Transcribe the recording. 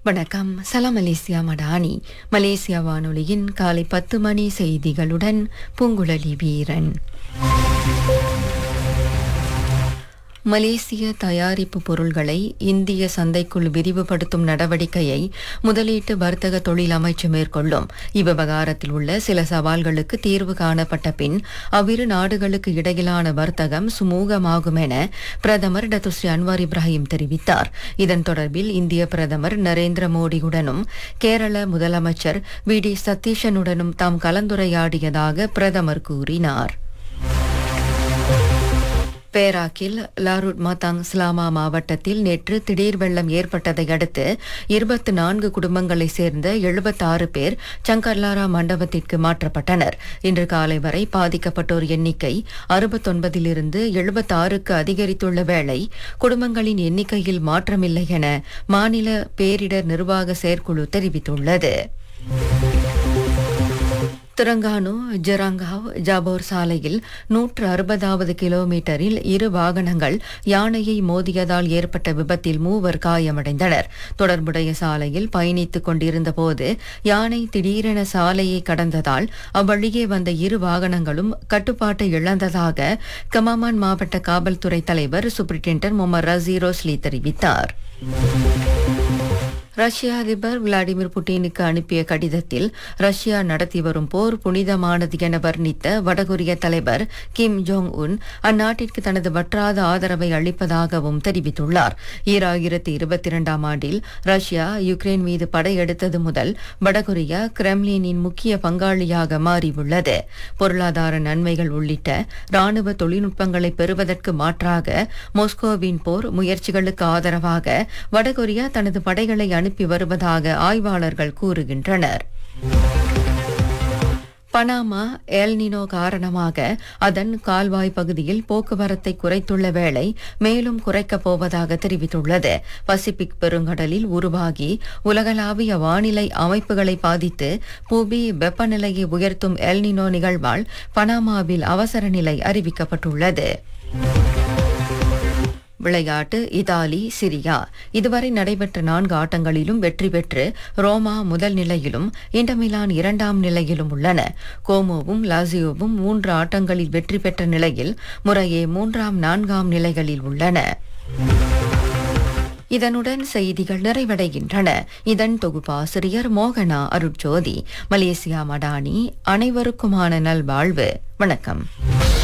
வணக்கம் சலாம் Malaysia Madani Malaysia வானொலியின் காலை பத்து மணி செய்திகளுடன் பூங்குழலி வீரன் மலேசிய தயாரிப்பு பொருள்களை இந்திய சந்தைக்குள் விரிவுபடுத்தும் நடவடிக்கையை முதலீட்டு வர்த்தக தொழில் அமைச்சு மேற்கொள்ளும் இவ்விவகாரத்தில் உள்ள சில சவால்களுக்கு தீர்வு காணப்பட்ட பின் அவ்விரு நாடுகளுக்கு இடையிலான வர்த்தகம் சுமூகமாகும் என பிரதமர் டத்துஸ்ரீ அன்வார் இப்ராஹிம் தெரிவித்தார் இதன் தொடர்பில் இந்திய பிரதமர் நரேந்திர மோடியுடனும் கேரள முதலமைச்சர் வி டி சதீஷனுடனும் தாம் கலந்துரையாடியதாக பிரதமர் கூறினார் பேராக்கில் லாருட் மதாங் ஸ்லாமா மாவட்டத்தில் நேற்று திடீர் வெள்ளம் ஏற்பட்டதை அடுத்து இருபத்தி நான்கு குடும்பங்களைச் சேர்ந்த எழுபத்தாறு பேர் சங்கர்லாரா மண்டபத்திற்கு மாற்றப்பட்டனர் இன்று காலை வரை பாதிக்கப்பட்டோர் எண்ணிக்கை அறுபத்தொன்பதிலிருந்து எழுபத்தாறுக்கு அதிகரித்துள்ள வேளை குடும்பங்களின் எண்ணிக்கையில் மாற்றமில்லை என மாநில பேரிடர் நிர்வாக செயற்குழு தெரிவித்துள்ளது திரங்கானு ஜெராங்காவ் ஜாபோர் சாலையில் நூற்று அறுபதாவது கிலோமீட்டரில் இரு வாகனங்கள் யானையை மோதியதால் ஏற்பட்ட விபத்தில் மூவர் காயமடைந்தனர் தொடர்புடைய சாலையில் பயணித்துக் கொண்டிருந்த போது யானை திடீரென சாலையை கடந்ததால் அவ்வழியே வந்த இரு வாகனங்களும் கட்டுப்பாட்டை இழந்ததாக கமாமான் மாவட்ட காவல்துறை தலைவர் சூப்பரிண்டென்டன்ட் முகமது ரசீரோஸ்லி தெரிவித்தார் ரஷ்ய அதிபர் விளாடிமிர் புட்டினுக்கு அனுப்பிய கடிதத்தில் ரஷ்யா நடத்தி வரும் போர் புனிதமானது என வர்ணித்த வடகொரிய தலைவர் கிம் ஜோங் உன் அந்நாட்டிற்கு தனது வற்றாத ஆதரவை அளிப்பதாகவும் தெரிவித்துள்ளார் ஈராயிரத்தி இருபத்தி இரண்டாம் ஆண்டில் ரஷ்யா யுக்ரைன் மீது படையெடுத்தது முதல் வடகொரியா கிரெம்லினின் முக்கிய பங்காளியாக மாறியுள்ளது பொருளாதார நன்மைகள் உள்ளிட்ட ராணுவ தொழில்நுட்பங்களை பெறுவதற்கு மாற்றாக மொஸ்கோவின் போர் முயற்சிகளுக்கு ஆதரவாக வடகொரியா தனது படைகளை அனுப்பி வருவதாக ஆய்வாளர்கள் கூறுகின்றனர் பனாமா எல்னினோ காரணமாக அதன் கால்வாய் பகுதியில் போக்குவரத்தை குறைத்துள்ள வேளை மேலும் குறைக்கப் போவதாக தெரிவித்துள்ளது பசிபிக் பெருங்கடலில் உருவாகி உலகளாவிய வானிலை அமைப்புகளை பாதித்து புவி வெப்பநிலையை உயர்த்தும் எல்னினோ நிகழ்வால் பனாமாவில் அவசர நிலை அறிவிக்கப்பட்டுள்ளது விளையாட்டு இத்தாலி சிரியா இதுவரை நடைபெற்ற நான்கு ஆட்டங்களிலும் வெற்றி பெற்று ரோமா முதல் நிலையிலும் இண்டமிலான் இரண்டாம் நிலையிலும் உள்ளன கோமோவும் லாசியோவும் மூன்று ஆட்டங்களில் வெற்றி பெற்ற நிலையில் முறையே மூன்றாம் நான்காம் நிலைகளில் உள்ளன இதனுடன் செய்திகள் நிறைவடைகின்றன இதன் தொகுப்பாசிரியர் மோகனா அருட்ஜோதி மலேசியா மடானி அனைவருக்குமான நல்வாழ்வு வணக்கம்